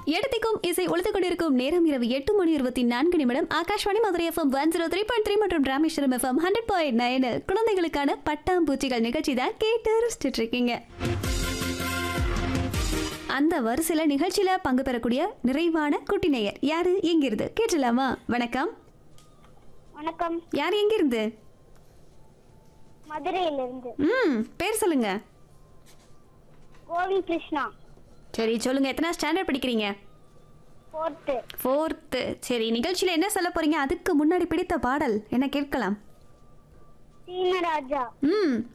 இடத்திற்கும் இசை ஒழித்துக் கொண்டிருக்கும் நேரம் இரவு எட்டு மணி இருபத்தி நான்கு நிமிடம் Akashvani Madurai FM one zero three point three மற்றும் Rameswaram FM hundred point nine குழந்தைகளுக்கான பட்டாம்பூச்சிகள் நிகழ்ச்சி தான் கேட்டு ரசிச்சுட்டு இருக்கீங்க அந்த வரிசையில நிகழ்ச்சியில பங்கு பெறக்கூடிய நிறைவான குட்டி நேயர் யாரு எங்கிருந்து கேட்டலாமா வணக்கம் வணக்கம் யார் எங்கிருந்து மதுரையிலிருந்து ம் பேர் சொல்லுங்க கோவிந்த் கிருஷ்ணா சரி சொல்லுங்க எத்தனை ஸ்டாண்டர்ட் படிக்கிறீங்க ஃபோர்த்து ஃபோர்த்து சரி நிகழ்ச்சியில என்ன சொல்ல போறீங்க அதுக்கு முன்னாடி பிடித்த பாடல் என்ன கேட்கலாம் சீனராஜா ம்